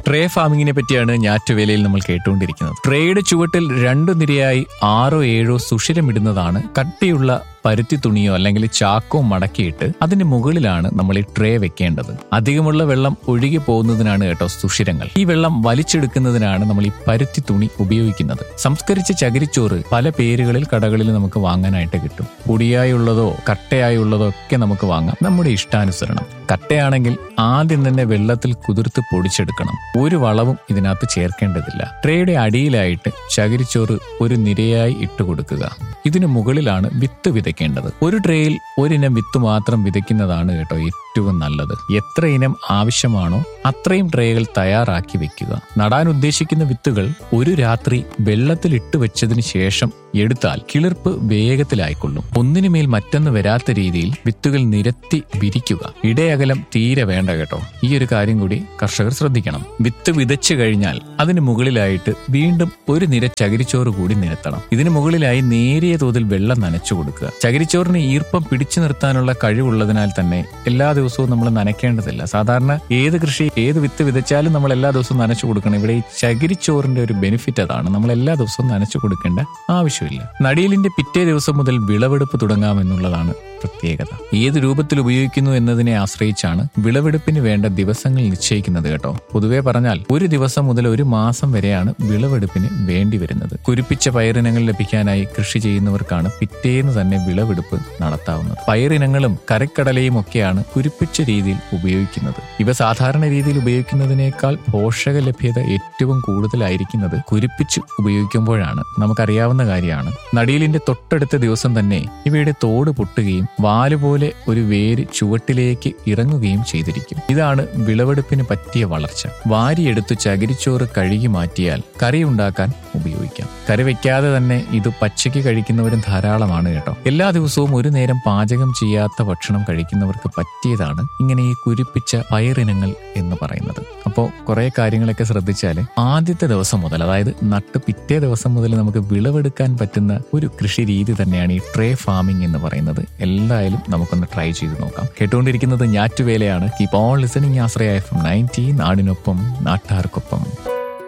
tray ഫാമിങ്ങിനെ പറ്റിയാണ് ഞാറ്റുവേലയിൽ നമ്മൾ കേട്ടുകൊണ്ടിരിക്കുന്നത് ട്രേയുടെ ചുവട്ടിൽ രണ്ടു നിരയായി ആറോ ഏഴോ സുഷിരമിടുന്നതാണ് കട്ടിയുള്ള പരുത്തി തുണിയോ അല്ലെങ്കിൽ ചാക്കോ മടക്കിയിട്ട് അതിന്റെ മുകളിലാണ് നമ്മൾ ഈ ട്രേ വെക്കേണ്ടത് അധികമുള്ള വെള്ളം ഒഴുകി പോകുന്നതിനാണ് കേട്ടോ സുഷിരങ്ങൾ ഈ വെള്ളം വലിച്ചെടുക്കുന്നതിനാണ് നമ്മൾ ഈ പരുത്തി തുണി ഉപയോഗിക്കുന്നത് സംസ്കരിച്ച ചകിരിച്ചോറ് പല പേരുകളിൽ കടകളിൽ നമുക്ക് വാങ്ങാനായിട്ട് കിട്ടും പൊടിയായുള്ളതോ കട്ടയായുള്ളതോ ഒക്കെ നമുക്ക് വാങ്ങാം നമ്മുടെ ഇഷ്ടാനുസരണം കട്ടയാണെങ്കിൽ ആദ്യം തന്നെ വെള്ളത്തിൽ കുതിർത്ത് പൊടിച്ചെടുക്കണം ഒരു വളവും ഇതിനകത്ത് ചേർക്കേണ്ടതില്ല ട്രേയുടെ അടിയിലായിട്ട് ചകിരിച്ചോറ് ഒരു നിരയായി ഇട്ട് കൊടുക്കുക ഇതിനു മുകളിലാണ് വിത്ത് വിതയ്ക്കേണ്ടത് ഒരു ട്രേയിൽ ഒരിനം വിത്ത് മാത്രം വിതയ്ക്കുന്നതാണ് കേട്ടോ ഏറ്റവും നല്ലത് എത്ര ഇനം ആവശ്യമാണോ അത്രയും ട്രേകൾ തയ്യാറാക്കി വെക്കുക നടാൻ ഉദ്ദേശിക്കുന്ന വിത്തുകൾ ഒരു രാത്രി വെള്ളത്തിൽ ഇട്ട് വെച്ചതിന് ശേഷം എടുത്താൽ കിളിർപ്പ് വേഗത്തിലായിക്കൊള്ളും ഒന്നിനുമേൽ മറ്റൊന്ന് വരാത്ത രീതിയിൽ വിത്തുകൾ നിരത്തി വിരിക്കുക ഇടയകലം തീരെ വേണ്ട കേട്ടോ ഈ ഒരു കാര്യം കൂടി കർഷകർ ശ്രദ്ധിക്കണം വിത്ത് വിതച്ചു കഴിഞ്ഞാൽ അതിന് മുകളിലായിട്ട് വീണ്ടും ഒരു നിര ചകിരിച്ചോറ് കൂടി നിരത്തണം ഇതിന് മുകളിലായി നേരിയ തോതിൽ വെള്ളം നനച്ചു കൊടുക്കുക ചകിരിച്ചോറിന് ഈർപ്പം പിടിച്ചു നിർത്താനുള്ള കഴിവുള്ളതിനാൽ തന്നെ എല്ലാ ദിവസവും നമ്മൾ നനയ്ക്കേണ്ടതില്ല സാധാരണ ഏത് കൃഷി ഏത് വിത്ത് വിതച്ചാലും നമ്മൾ എല്ലാ ദിവസവും നനച്ചു കൊടുക്കണം ഇവിടെ ഈ ചകിരിച്ചോറിന്റെ ഒരു ബെനിഫിറ്റ് അതാണ് നമ്മൾ എല്ലാ ദിവസവും നനച്ചു കൊടുക്കേണ്ട ആവശ്യമില്ല നടീലിന്റെ പിറ്റേ ദിവസം മുതൽ വിളവെടുപ്പ് തുടങ്ങാമെന്നുള്ളതാണ് പ്രത്യേകത ഏത് രൂപത്തിൽ ഉപയോഗിക്കുന്നു എന്നതിനെ ആശ്രയിച്ചാണ് വിളവെടുപ്പിന് വേണ്ട ദിവസങ്ങൾ നിശ്ചയിക്കുന്നത് കേട്ടോ പൊതുവെ പറഞ്ഞാൽ ഒരു ദിവസം മുതൽ ഒരു മാസം വരെയാണ് വിളവെടുപ്പിന് വേണ്ടി വരുന്നത് കുരിപ്പിച്ച പയറിനങ്ങൾ ലഭിക്കാനായി കൃഷി ചെയ്യുന്നവർക്കാണ് പിറ്റേന്ന് തന്നെ വിളവെടുപ്പ് നടത്താവുന്നത് പയറിനങ്ങളും കരക്കടലയും ഒക്കെയാണ് കുരിപ്പിച്ച രീതിയിൽ ഉപയോഗിക്കുന്നത് ഇവ സാധാരണ രീതിയിൽ ഉപയോഗിക്കുന്നതിനേക്കാൾ പോഷക ലഭ്യത ഏറ്റവും കൂടുതലായിരിക്കുന്നത് കുരിപ്പിച്ച് ഉപയോഗിക്കുമ്പോഴാണ് നമുക്കറിയാവുന്ന കാര്യമാണ് നടീലിന്റെ തൊട്ടടുത്ത ദിവസം തന്നെ ഇവയുടെ തോട് പൊട്ടുകയും വാലുപോലെ ഒരു വേര് ചുവട്ടിലേക്ക് ഇറങ്ങുകയും ചെയ്തിരിക്കും ഇതാണ് വിളവെടുപ്പിന് പറ്റിയ വളർച്ച വാരിയെടുത്ത് ചകിരിച്ചോറ് കഴുകി മാറ്റിയാൽ കറി ഉണ്ടാക്കാൻ ഉപയോഗിക്കാം കറി വെക്കാതെ തന്നെ ഇത് പച്ചയ്ക്ക് കഴിക്കുന്നവരും ധാരാളമാണ് കേട്ടോ എല്ലാ ദിവസവും ഒരു നേരം പാചകം ചെയ്യാത്ത ഭക്ഷണം കഴിക്കുന്നവർക്ക് പറ്റിയതാണ് ഇങ്ങനെ ഈ കുരിപ്പിച്ച പയറിനങ്ങൾ എന്ന് പറയുന്നത് അപ്പോൾ കുറെ കാര്യങ്ങളൊക്കെ ശ്രദ്ധിച്ചാൽ ആദ്യത്തെ ദിവസം മുതൽ അതായത് നട്ട് പിറ്റേ ദിവസം മുതൽ നമുക്ക് വിളവെടുക്കാൻ പറ്റുന്ന ഒരു കൃഷി രീതി തന്നെയാണ് ഈ ട്രേ ഫാമിംഗ് എന്ന് പറയുന്നത് എന്തായാലും നമുക്കൊന്ന് ട്രൈ ചെയ്ത് നോക്കാം കേട്ടുകൊണ്ടിരിക്കുന്നത് ഞാറ്റുവേലയാണ് keep on listening Ashraya F M ninety നാടിനൊപ്പം നാട്ടാർക്കൊപ്പം